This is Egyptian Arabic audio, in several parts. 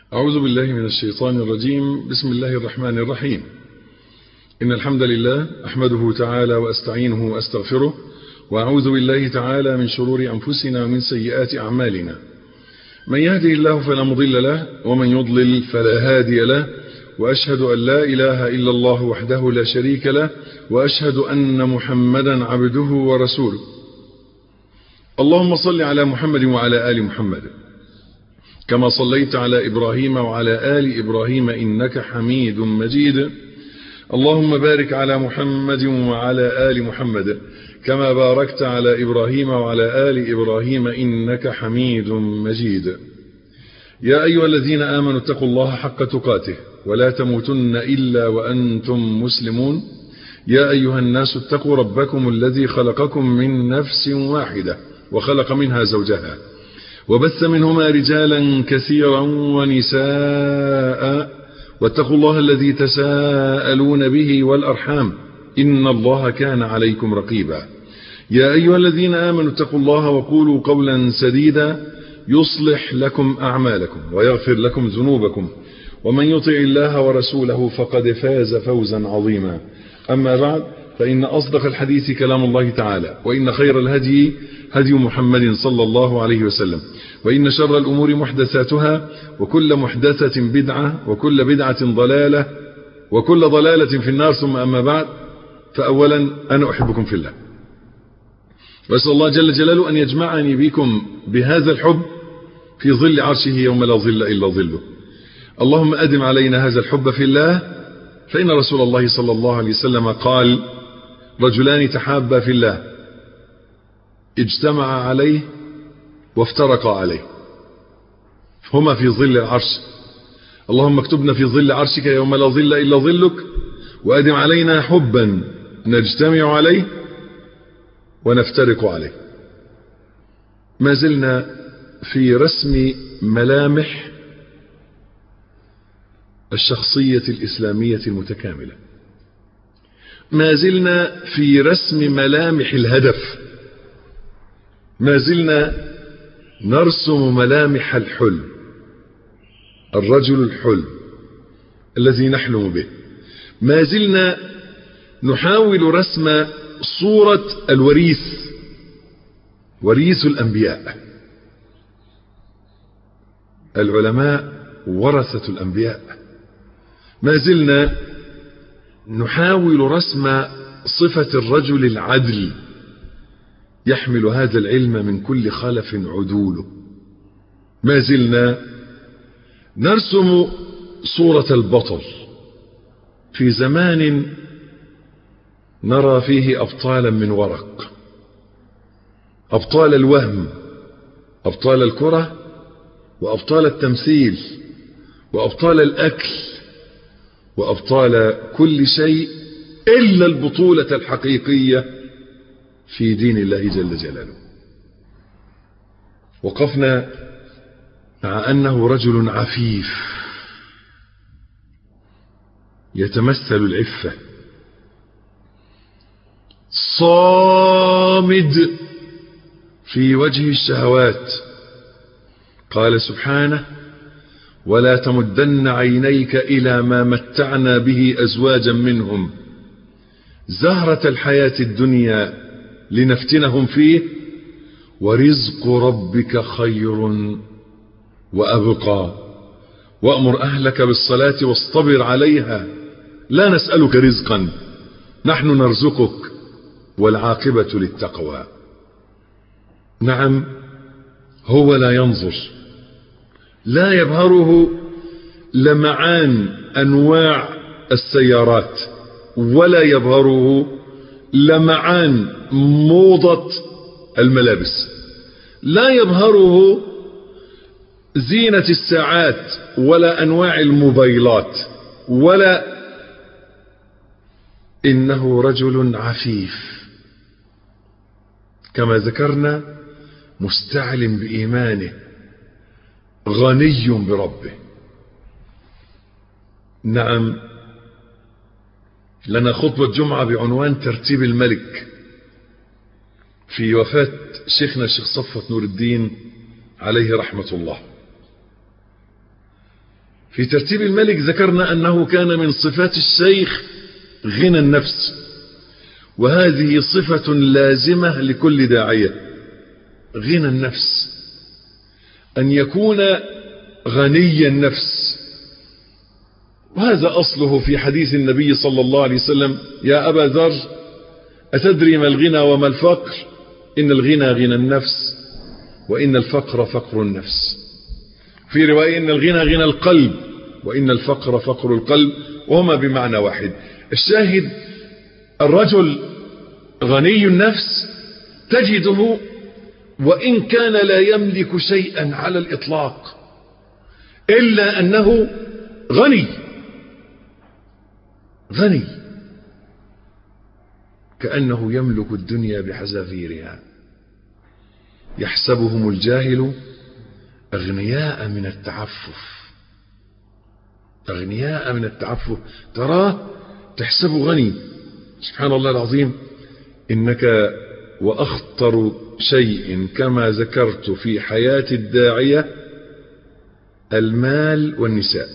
أعوذ بالله من الشيطان الرجيم بسم الله الرحمن الرحيم إن الحمد لله أحمده تعالى وأستعينه وأستغفره وأعوذ بالله تعالى من شرور أنفسنا ومن سيئات أعمالنا من يهدي الله فلا مضل له ومن يضلل فلا هادي له وأشهد أن لا إله إلا الله وحده لا شريك له وأشهد أن محمدا عبده ورسوله اللهم صل على محمد وعلى آل محمد كما صليت على إبراهيم وعلى آل إبراهيم إنك حميد مجيد اللهم بارك على محمد وعلى آل محمد كما باركت على إبراهيم وعلى آل إبراهيم إنك حميد مجيد يا أيها الذين آمنوا اتقوا الله حق تقاته ولا تموتن إلا وأنتم مسلمون يا أيها الناس اتقوا ربكم الذي خلقكم من نفس واحدة وخلق منها زوجها وبث منهما رجالا كثيرا ونساء واتقوا الله الذي تساءلون به والأرحام إن الله كان عليكم رقيبا يا أيها الذين آمنوا اتقوا الله وقولوا قولا سديدا يصلح لكم أعمالكم ويغفر لكم ذنوبكم ومن يطع الله ورسوله فقد فاز فوزا عظيما أما بعد فإن أصدق الحديث كلام الله تعالى وإن خير الهدي هدي محمد صلى الله عليه وسلم وإن شر الأمور محدثاتها وكل محدثة بدعة وكل بدعة ضلالة وكل ضلالة في النار ثم أما بعد فأولا أنا أحبكم في الله وأسأل الله جل جلاله أن يجمعني بكم بهذا الحب في ظل عرشه يوم لا ظل إلا ظله اللهم أدم علينا هذا الحب في الله فإن رسول الله صلى الله عليه وسلم قال رجلان تحابا في الله اجتمعا عليه وافترقا عليه هما في ظل العرش اللهم اكتبنا في ظل عرشك يوم لا ظل إلا ظلك وأدم علينا حبا نجتمع عليه ونفترق عليه ما زلنا في رسم ملامح الشخصية الإسلامية المتكاملة ما زلنا في رسم ملامح الهدف ما زلنا نرسم ملامح الحلم الرجل الحلم الذي نحلم به ما زلنا نحاول رسم صورة الوريث وريث الأنبياء العلماء ورثة الأنبياء ما زلنا نحاول رسم صفة الرجل العدل يحمل هذا العلم من كل خلف عدوله ما زلنا نرسم صورة البطل في زمان نرى فيه أبطالا من ورق أبطال الوهم أبطال الكرة وأبطال التمثيل وأبطال الأكل وأبطال كل شيء إلا البطولة الحقيقية في دين الله جل جلاله وقفنا مع أنه رجل عفيف يتمثل العفة صامد في وجه الشهوات قال سبحانه ولا تمدن عينيك إلى ما متعنا به أزواجا منهم زهرة الحياة الدنيا لنفتنهم فيه ورزق ربك خير وأبقى وأمر أهلك بالصلاة واصطبر عليها لا نسألك رزقا نحن نرزقك والعاقبة للتقوى نعم هو لا ينظر لا يبهره لمعان أنواع السيارات ولا يبهره لمعان موضة الملابس لا يبهره زينة الساعات ولا أنواع الموبايلات ولا إنه رجل عفيف كما ذكرنا مستعلم بإيمانه غني بربه نعم لنا خطبة جمعة بعنوان ترتيب الملك في وفاة شيخنا الشيخ صفوة نور الدين عليه رحمة الله في ترتيب الملك ذكرنا أنه كان من صفات الشيخ غنى النفس وهذه صفة لازمة لكل داعية غنى النفس أن يكون غني النفس وهذا أصله في حديث النبي صلى الله عليه وسلم يا أبا ذر أتدري ما الغنى وما الفقر إن الغنى غنى النفس وإن الفقر فقر النفس في رواية إن الغنى غنى القلب وإن الفقر فقر القلب وهما بمعنى واحد الشاهد الرجل غني النفس تجده وإن كان لا يملك شيئا على الإطلاق إلا أنه غني غني كأنه يملك الدنيا بحذافيرها يحسبهم الجاهل أغنياء من التعفف أغنياء من التعفف تراه تحسبه غني سبحان الله العظيم إنك وأخطر شيء كما ذكرت في حياة الداعية المال والنساء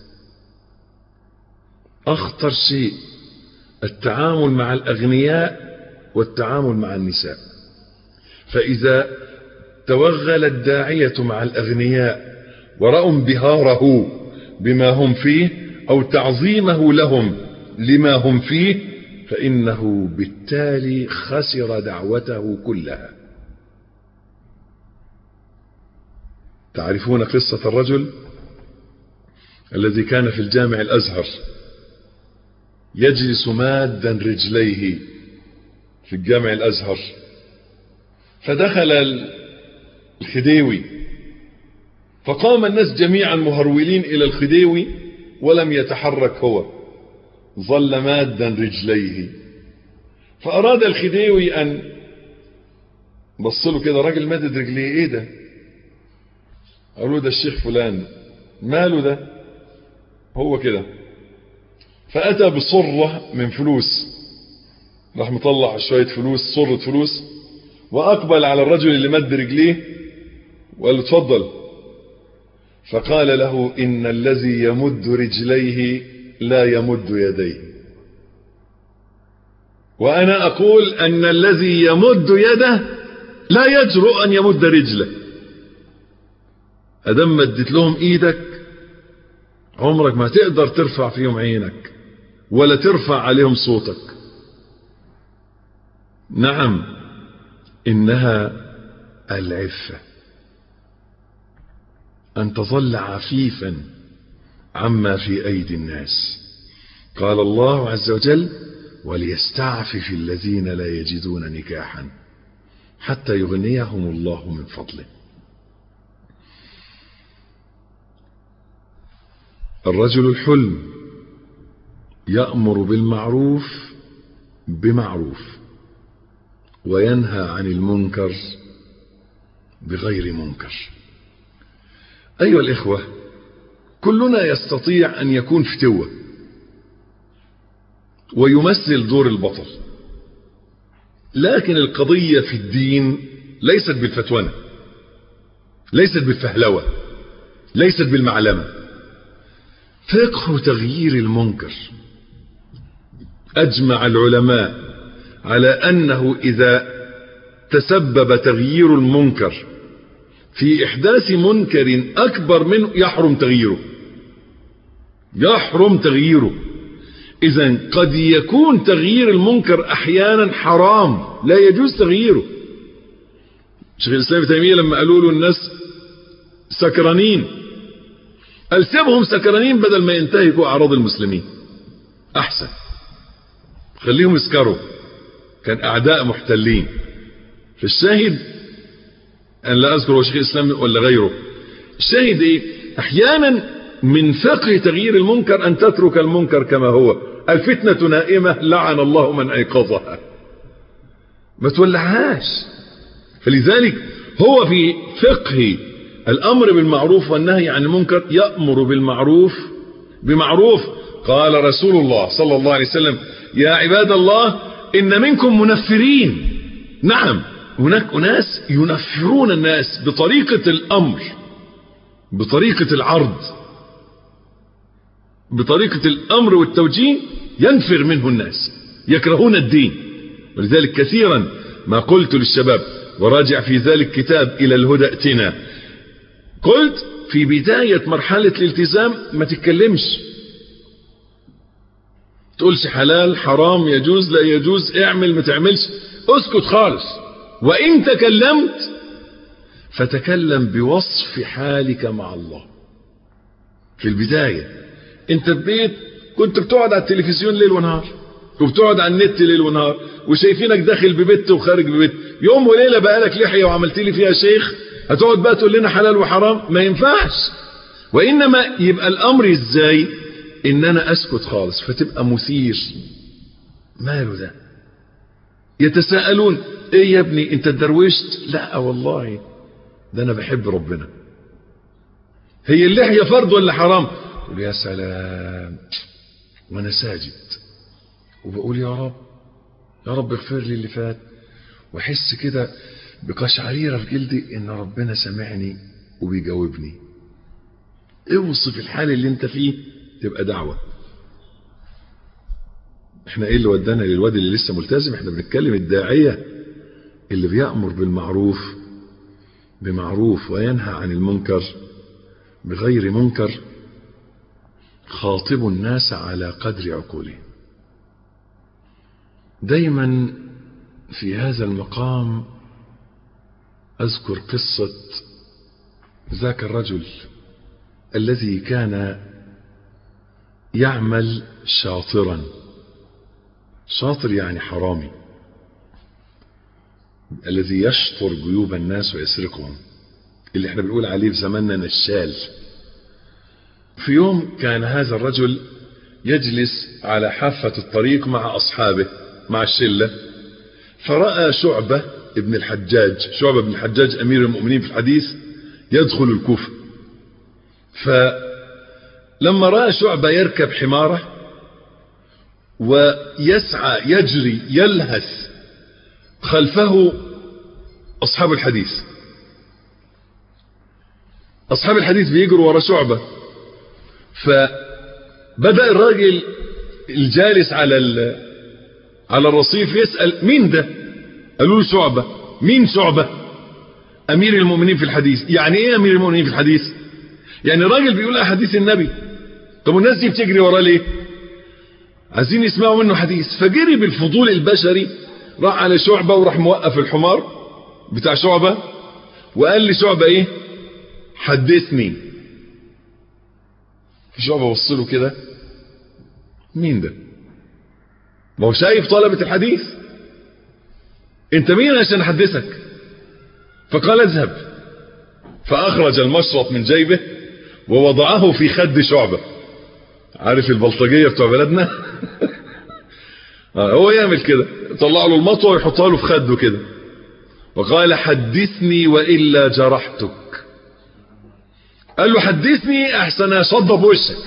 أخطر شيء التعامل مع الأغنياء والتعامل مع النساء فإذا توغل الداعية مع الأغنياء ورأوا انبهاره بما هم فيه أو تعظيمه لهم لما هم فيه فإنه بالتالي خسر دعوته كلها تعرفون قصة الرجل الذي كان في الجامع الأزهر يجلس مادا رجليه في الجامع الأزهر فدخل الخديوي فقام الناس جميعا مهرولين إلى الخديوي ولم يتحرك هو ظل مادا رجليه فأراد الخديوي أن بص له كده راجل مادد رجليه ايه ده قالوا ده الشيخ فلان ماله ده هو كده فأتى بصرة من فلوس راح مطلع شوية فلوس صرة فلوس وأقبل على الرجل اللي مد رجليه وقال له اتفضل فقال له إن الذي يمد رجليه لا يمد يديه وأنا أقول أن الذي يمد يده لا يجرؤ أن يمد رجله أدم مدت لهم إيدك عمرك ما تقدر ترفع فيهم عينك ولا ترفع عليهم صوتك نعم إنها العفة أن تظل عفيفا عما في أيدي الناس قال الله عز وجل وليستعفف الذين لا يجدون نكاحا حتى يغنيهم الله من فضله الرجل الحلم يأمر بالمعروف بمعروف وينهى عن المنكر بغير منكر أيها الإخوة كلنا يستطيع أن يكون فتوة ويمثل دور البطل لكن القضية في الدين ليست بالفتونة ليست بالفهلوة ليست بالمعلمة فقه تغيير المنكر أجمع العلماء على أنه إذا تسبب تغيير المنكر في إحداث منكر أكبر منه يحرم تغييره يحرم تغييره إذا قد يكون تغيير المنكر أحيانا حرام لا يجوز تغييره شيخ الإسلام ابن تيمية لما قالوا له الناس سكرانين قال سيبهم سكرانين بدل ما ينتهكوا أعراض المسلمين أحسن خليهم يسكروا كان أعداء محتلين في الشاهد أن لا أذكر هو شيخ الإسلام ولا غيره الشاهد إيه أحيانا من فقه تغيير المنكر أن تترك المنكر كما هو الفتنة نائمة لعن الله من أيقظها ما تولعهاش فلذلك هو في فقه الأمر بالمعروف والنهي عن المنكر يأمر بالمعروف بمعروف قال رسول الله صلى الله عليه وسلم يا عباد الله إن منكم منفرين نعم هناك أناس ينفرون الناس بطريقة الأمر بطريقة العرض بطريقة الأمر والتوجيه ينفر منه الناس يكرهون الدين ولذلك كثيرا ما قلت للشباب وراجع في ذلك كتاب إلى الهدى ائتنا قلت في بداية مرحلة الالتزام ما تتكلمش تقولش حلال حرام يجوز لا يجوز اعمل ما تعملش اسكت خالص وإن تكلمت فتكلم بوصف حالك مع الله في البداية انت في بيت كنت بتقعد على التلفزيون ليل ونهار وبتقعد على النت ليل ونهار وشايفينك داخل ببيت وخارج ببيت يوم وليلة بقالك لحية وعملت لي فيها شيخ هتقعد بقى تقول لنا حلال وحرام ما ينفعش وإنما يبقى الأمر ازاي ان انا اسكت خالص فتبقى مثير ماله ده يتساءلون ايه يا ابني انت اتدروشت لا والله ده انا بحب ربنا هي اللحية فرض ولا حرام قول يا سلام وانا ساجد وبقول يا رب يا رب اغفر لي اللي فات واحس كده بقشعريرة في جلدي ان ربنا سمعني وبيجاوبني اوصف الحال اللي انت فيه تبقى دعوة احنا ايه اللي ودانا للواد اللي لسه ملتزم احنا بنتكلم الداعية اللي بيأمر بالمعروف بمعروف وينهى عن المنكر بغير منكر خاطب الناس على قدر عقولهم دايما في هذا المقام أذكر قصة ذاك الرجل الذي كان يعمل شاطرا شاطر يعني حرامي الذي يشطر جيوب الناس ويسرقهم اللي احنا بنقول عليه في زماننا نشال في يوم كان هذا الرجل يجلس على حافة الطريق مع أصحابه مع الشلة فرأى شعبة ابن الحجاج شعبة بن الحجاج أمير المؤمنين في الحديث يدخل الكوفة فلما رأى شعبة يركب حماره ويسعى يجري يلهث خلفه أصحاب الحديث أصحاب الحديث بيجروا ورا شعبة فبدأ الراجل الجالس على على الرصيف يسأل مين ده قالوا له شعبة مين شعبة أمير المؤمنين في الحديث يعني إيه أمير المؤمنين في الحديث يعني الراجل بيقول أحاديث النبي طب والناس دي بتجري وراه ليه عايزين يسمعوا منه حديث فجري بالفضول البشري راح على شعبة وراح موقف الحمار بتاع شعبة وقال لي شعبة ايه حدثني شعبة بص له كده مين ده ما هو شايف طلبة الحديث انت مين عشان احدثك فقال اذهب فاخرج المشرط من جيبه ووضعه في خد شعبة عارف البلطجية بتوع بلدنا هو يعمل كده يطلع له المطوة ويحطها له في خده كده وقال حدثني وإلا جرحتك قال له حدثني احسن اشض بوشك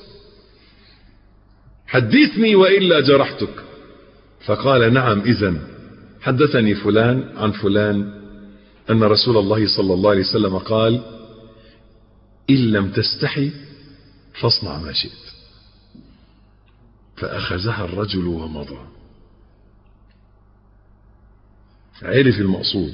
حدثني وإلا جرحتك فقال نعم إذا حدثني فلان عن فلان أن رسول الله صلى الله عليه وسلم قال إن لم تستحي فاصنع ما شئت فأخذها الرجل ومضى عرف المقصود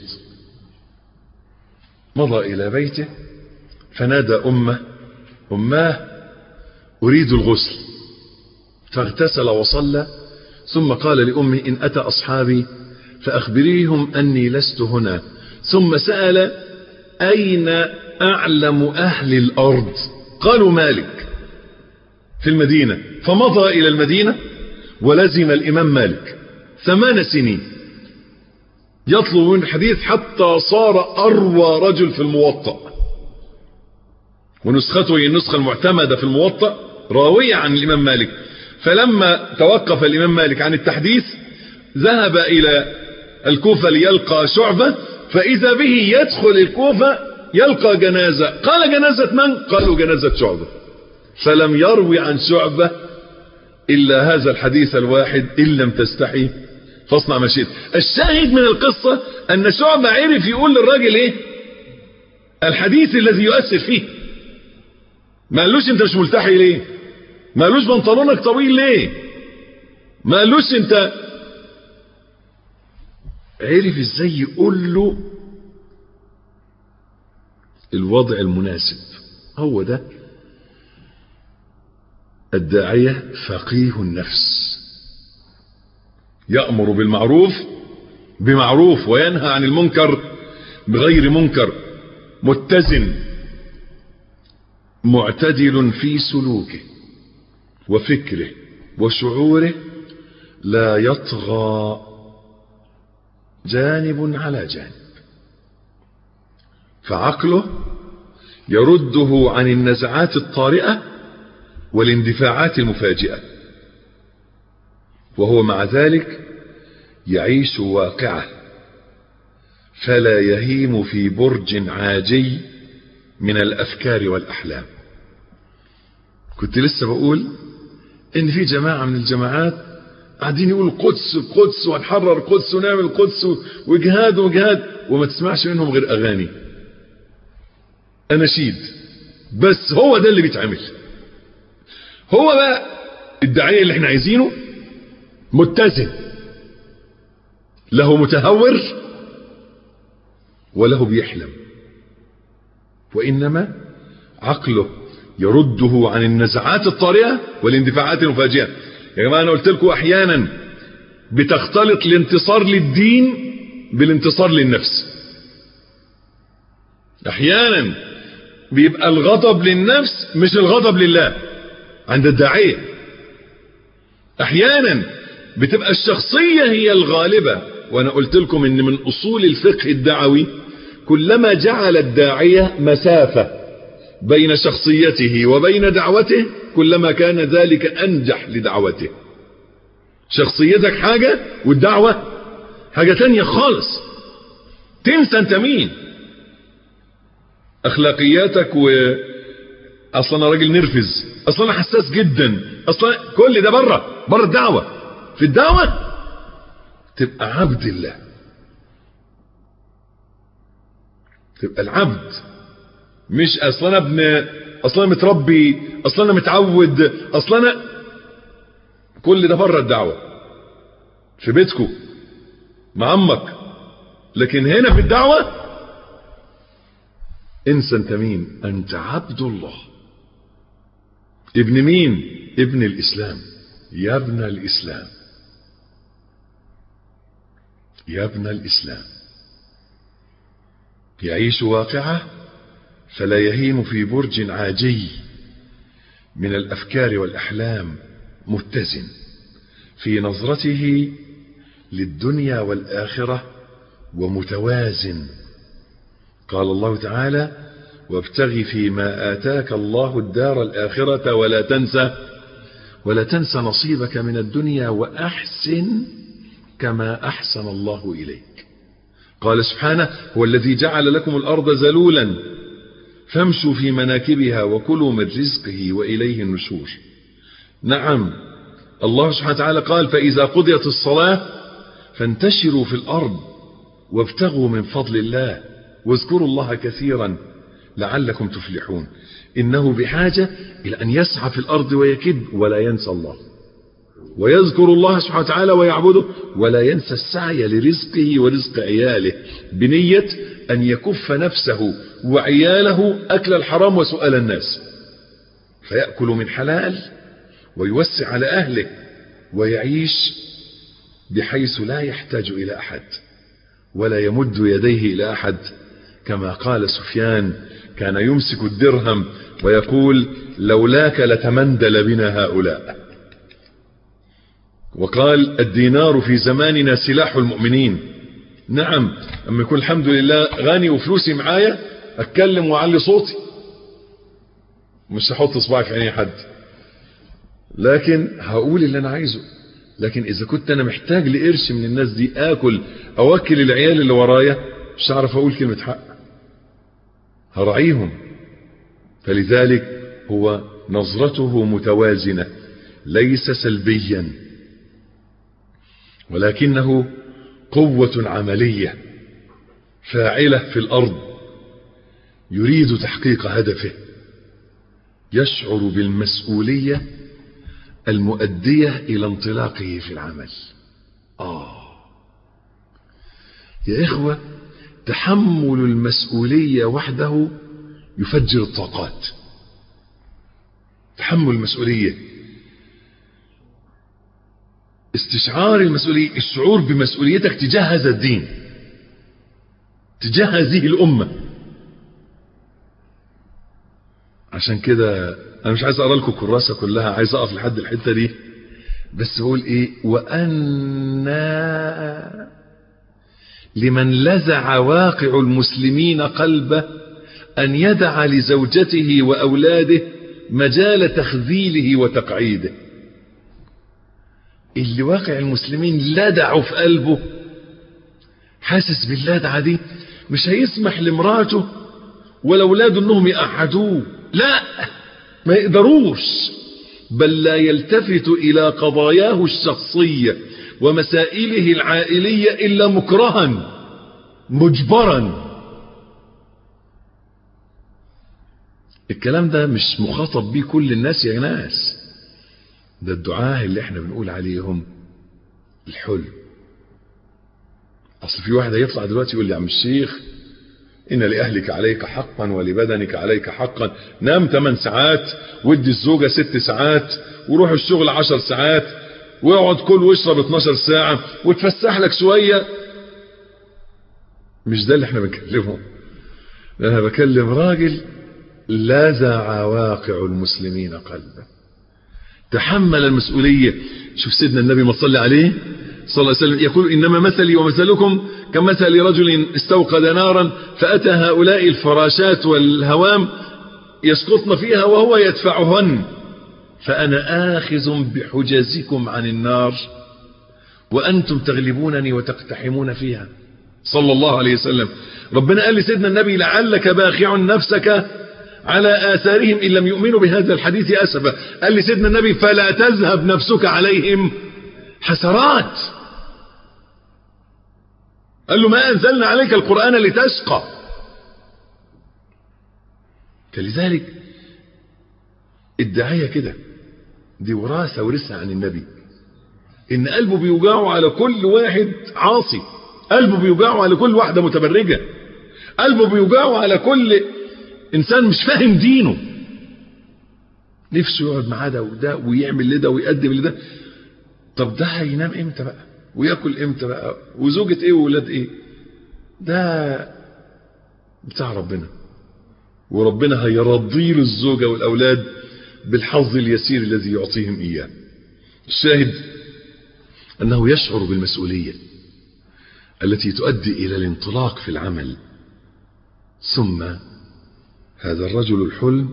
مضى إلى بيته فنادى أمه أماه أريد الغسل فاغتسل وصلى ثم قال لأمه إن أتى أصحابي فأخبريهم أني لست هنا ثم سأل أين أعلم أهل الأرض قالوا مالك في المدينة فمضى إلى المدينة ولزم الإمام مالك ثمان سنين يطلب من الحديث حتى صار أروى رجل في الموطأ ونسخته هي النسخة المعتمدة في الموطأ راوية عن الإمام مالك فلما توقف الإمام مالك عن التحديث ذهب إلى الكوفة ليلقى شعبة فإذا به يدخل الكوفة يلقى جنازة قال جنازة من؟ قالوا جنازة شعبة فلم يروي عن شعبة إلا هذا الحديث الواحد إن لم تستحي فاصنع ما شئت الشاهد من القصة أن شعبة عرف يقول للراجل إيه الحديث الذي يؤثر فيه ما قالوش أنت مش ملتحي ليه ما قالوش بنطلونك طويل ليه ما قالوش انت عرف ازاي يقول له الوضع المناسب هو ده الداعية فقيه النفس يأمر بالمعروف بمعروف وينهى عن المنكر بغير منكر متزن معتدل في سلوكه وفكره وشعوره لا يطغى جانب على جانب فعقله يرده عن النزعات الطارئة والاندفاعات المفاجئة وهو مع ذلك يعيش واقعه فلا يهيم في برج عاجي من الأفكار والأحلام كنت لسه بقول إن في جماعة من الجماعات قاعدين يقولوا القدس القدس وهنحرر القدس ونعمل القدس وجهاد وجهاد وما تسمعش منهم غير أغاني أناشيد بس هو ده اللي بيتعمل هو بقى الداعية اللي احنا عايزينه متزن له متهور وله بيحلم وإنما عقله يرده عن النزعات الطارئة والاندفاعات المفاجئة يا جماعة أنا قلت لكم أحيانا بتختلط الانتصار للدين بالانتصار للنفس أحيانا بيبقى الغضب للنفس مش الغضب لله عند الداعية أحيانا بتبقى الشخصية هي الغالبة وأنا قلت لكم إن من أصول الفقه الدعوي كلما جعل الداعية مسافة بين شخصيته وبين دعوته كلما كان ذلك أنجح لدعوته شخصيتك حاجة والدعوة حاجة تانية خالص تنسى انت مين اخلاقياتك و اصلا انا راجل نرفز اصلا انا حساس جدا اصلا كل ده بره بره الدعوة في الدعوة تبقى عبد الله تبقى العبد مش اصلا انا ابن اصلا انا متربي اصلا انا متعود اصلا انا كل ده بره الدعوة في بيتكم مع امك لكن هنا في الدعوة انسى انت مين انت عبد الله ابن مين ابن الاسلام يا ابن الاسلام يا ابن الاسلام يعيش واقعه فلا يهيم في برج عاجي من الافكار والاحلام متزن في نظرته للدنيا والاخره ومتوازن قال الله تعالى وابتغ فيما آتاك الله الدار الآخرة ولا تنسى ولا تنسى نصيبك من الدنيا وأحسن كما أحسن الله إليك قال سبحانه هو الذي جعل لكم الأرض ذلولا فامشوا في مناكبها وكلوا من رزقه وإليه النشور نعم الله سبحانه وتعالى قال فإذا قضيت الصلاة فانتشروا في الأرض وابتغوا من فضل الله واذكروا الله كثيرا لعلكم تفلحون إنه بحاجة إلى أن يسعى في الأرض ويكد ولا ينسى الله ويذكر الله سبحانه وتعالى ويعبده ولا ينسى السعي لرزقه ورزق عياله بنية أن يكف نفسه وعياله أكل الحرام وسؤال الناس فيأكل من حلال ويوسع على أهله ويعيش بحيث لا يحتاج إلى أحد ولا يمد يديه إلى أحد كما قال سفيان كان يمسك الدرهم ويقول لولاك لتمندل بنا هؤلاء وقال الدينار في زماننا سلاح المؤمنين نعم اما يكون الحمد لله غني وفلوسي معايا اتكلم واعلي صوتي مش هحط صباعي في عيني حد لكن هقول اللي انا عايزه لكن اذا كنت انا محتاج لقرش من الناس دي اكل اوكل العيال اللي ورايا مش هعرف اقول كلمة حق هرعيهم فلذلك هو نظرته متوازنة ليس سلبيا ولكنه قوة عملية فاعلة في الأرض يريد تحقيق هدفه يشعر بالمسؤولية المؤدية إلى انطلاقه في العمل آه يا إخوة تحمل المسؤولية وحده يفجر الطاقات تحمل المسؤولية استشعار المسؤولية الشعور بمسؤوليتك تجاه هذا الدين تجاه هذه الأمة عشان كده أنا مش عايز أقرأ لكم الكراسة كلها عايز أقف لحد الحتة دي بس أقول إيه وأنا لمن لزع واقع المسلمين قلبه أن يدع لزوجته وأولاده مجال تخذيله وتقعيده اللي واقع المسلمين لدعوا في قلبه حاسس باللدعة دي مش هيسمح لمراته ولا اولاده انهم يقعدوه لا ما يقدروش بل لا يلتفت الى قضاياه الشخصية ومسائله العائلية الا مكرها مجبرا الكلام ده مش مخاطب بيه كل الناس يا ناس ده الدعاة اللي احنا بنقول عليهم الحلم اصل في واحد هيطلع دلوقتي يقول لي يا عم الشيخ ان لاهلك عليك حقا ولبدنك عليك حقا نام 8 ساعات ودي الزوجه 6 ساعات وروح الشغل 10 ساعات واقعد كل واشرب 12 ساعه وتفسح لك شويه مش ده اللي احنا بنكلمه انا بكلم راجل لزع واقع المسلمين قلبه تحمل المسؤولية شوف سيدنا النبي ما صلى عليه صلى الله عليه وسلم يقول إنما مثلي ومثلكم كمثل رجل استوقد نارا فأتى هؤلاء الفراشات والهوام يسقطن فيها وهو يدفعهن فأنا آخذ بحجزكم عن النار وأنتم تغلبونني وتقتحمون فيها صلى الله عليه وسلم ربنا قال لسيدنا النبي لعلك باخع نفسك على آثارهم إن لم يؤمنوا بهذا الحديث أسفا قال لي سيدنا النبي فلا تذهب نفسك عليهم حسرات قال له ما أنزلنا عليك القرآن لتشقى فلذلك الدعاية كده دي وراثة ورثها عن النبي إن قلبه بيوجعه على كل واحد عاصي قلبه بيوجعه على كل واحدة متبرجة قلبه بيوجعه على كل انسان مش فاهم دينه نفسه يقعد معاه ده وده ويعمل لده ويقدم لده طب ده هينام امتى بقى وياكل امتى بقى وزوجة ايه وولاد ايه ده بتاع ربنا وربنا هيرضي له الزوجة والاولاد بالحظ اليسير الذي يعطيهم اياه الشاهد انه يشعر بالمسؤولية التي تؤدي الى الانطلاق في العمل ثم هذا الرجل الحلم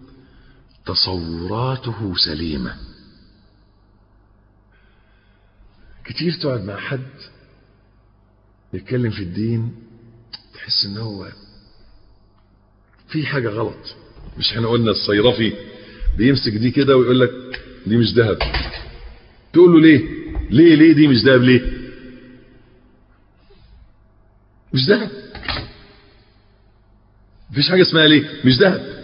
تصوراته سليمة كتير تقعد مع حد يتكلم في الدين تحس ان هو في حاجة غلط مش احنا قلنا الصيرفي بيمسك دي كده ويقول لك دي مش ذهب تقول له ليه ليه ليه دي مش ذهب ليه مش ذهب مفيش حاجة اسمها ليه مش ذهب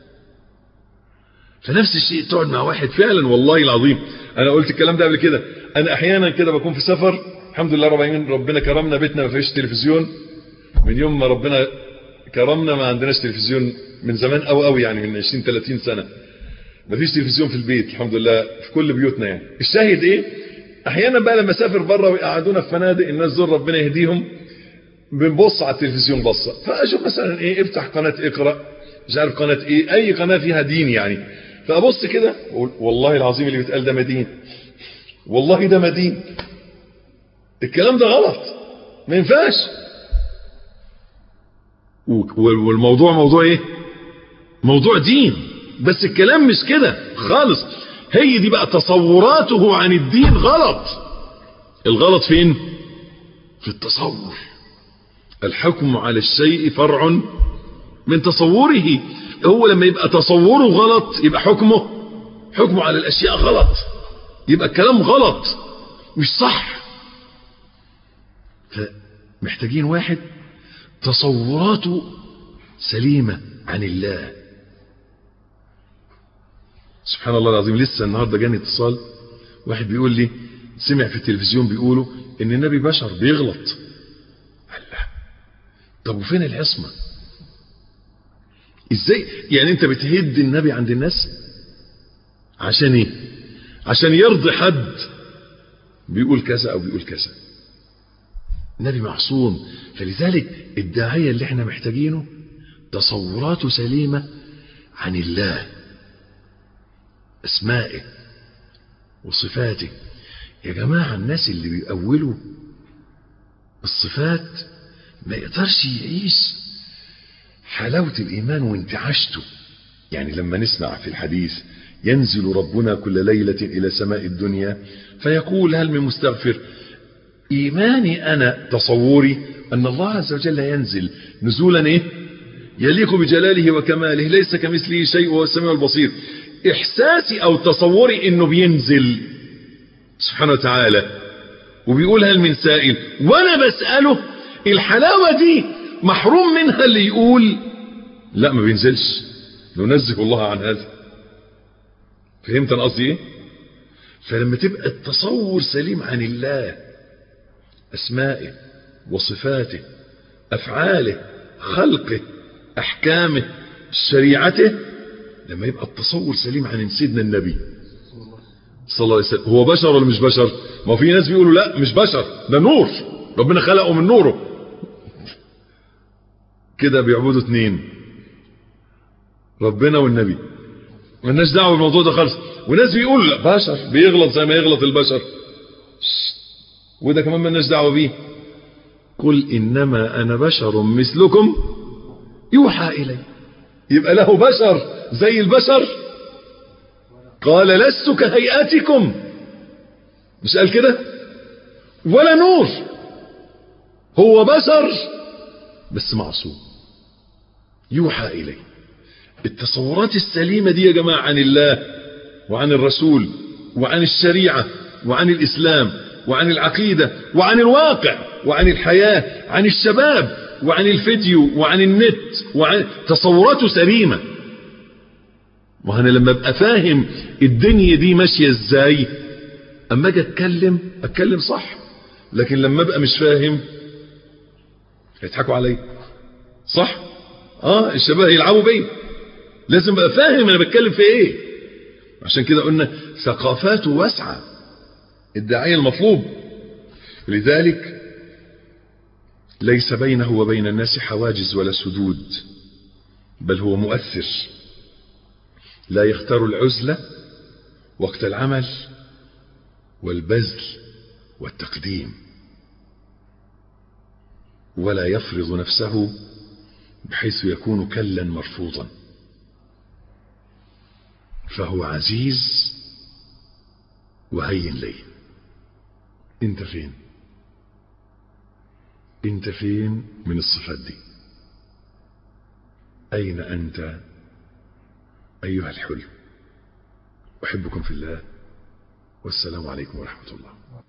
فنفس الشيء تقعد مع واحد فعلا والله العظيم انا قلت الكلام ده قبل كده انا احيانا كده بكون في سفر الحمد لله رب العالمين ربنا كرمنا بيتنا ما فيش تلفزيون من يوم ما ربنا كرمنا ما عندناش تلفزيون من زمان قوي قوي يعني من 20 30 سنه ما فيش تلفزيون في البيت الحمد لله في كل بيوتنا يعني الشاهد ايه احيانا بقى لما اسافر بره ويقعدونا في فنادق الناس دول ربنا يهديهم بنبص على التلفزيون بصه فاشوف مثلا ايه افتح قناه اقرا مش عارف قناه ايه اي قناه فيها دين يعني فابص كده واقول والله العظيم اللي بيتقال ده مدين والله ده مدين الكلام ده غلط ما ينفعش والموضوع موضوع ايه موضوع دين بس الكلام مش كده خالص هي دي بقى تصوراته عن الدين غلط الغلط فين في التصور الحكم على الشيء فرع من تصوره هو لما يبقى تصوره غلط يبقى حكمه حكمه على الاشياء غلط يبقى الكلام غلط مش صح فمحتاجين واحد تصوراته سليمة عن الله سبحان الله العظيم لسه النهارده جاني اتصال واحد بيقول لي سمع في التلفزيون بيقولوا ان النبي بشر بيغلط الله طب وفين العصمه ازاي يعني انت بتهد النبي عند الناس عشان ايه عشان يرضي حد بيقول كذا او بيقول كذا النبي معصوم فلذلك الداعية اللي احنا محتاجينه تصوراته سليمة عن الله اسمائه وصفاته يا جماعة الناس اللي بيأولوا الصفات ما يقدرش يعيش حلاوة الإيمان وانتعاشته يعني لما نسمع في الحديث ينزل ربنا كل ليلة إلى سماء الدنيا فيقول هل من مستغفر إيماني أنا تصوري أن الله عز وجل ينزل نزولا إيه يليق بجلاله وكماله ليس كمثله شيء وهو السميع البصير إحساسي أو تصوري أنه بينزل سبحانه وتعالى وبيقول هل من سائل وأنا بسأله الحلاوة دي محروم منها اللي يقول لا ما بينزلش ننزه الله عن هذا فهمت انا قصدي ايه فلما تبقى التصور سليم عن الله اسمائه وصفاته افعاله خلقه احكامه شريعته لما يبقى التصور سليم عن سيدنا النبي صلى الله عليه وسلم هو بشر ولا مش بشر ما في ناس بيقولوا لا مش بشر ده نور ربنا خلقه من نوره كده بيعبدوا اتنين ربنا والنبي مالناش دعوه بالموضوع ده خالص وناس بيقولوا لا بشر بيغلط زي ما يغلط البشر وده كمان مالناش دعوه بيه قل انما انا بشر مثلكم يوحى الي يبقى له بشر زي البشر قال لست كهيئتكم مش قال كده ولا نور هو بشر بس معصوم يوحى إليه التصورات السليمة دي يا جماعة عن الله وعن الرسول وعن الشريعة وعن الإسلام وعن العقيدة وعن الواقع وعن الحياة عن الشباب وعن الفيديو وعن النت وعن تصوراته سليمة وأنا لما أبقى فاهم الدنيا دي ماشية إزاي أما أجي أتكلم أتكلم صح لكن لما أبقى مش فاهم هيضحكوا علي صح اه الشباب يلعبوا بيا لازم ابقى فاهم انا بتكلم في ايه عشان كده قلنا ثقافاته واسعه الداعيه المطلوب لذلك ليس بينه وبين الناس حواجز ولا سدود بل هو مؤثر لا يختار العزله وقت العمل والبذل والتقديم ولا يفرض نفسه بحيث يكون كلا مرفوضا فهو عزيز وهين ليه انت فين انت فين من الصفات دي اين انت ايها الحلو احبكم في الله والسلام عليكم ورحمه الله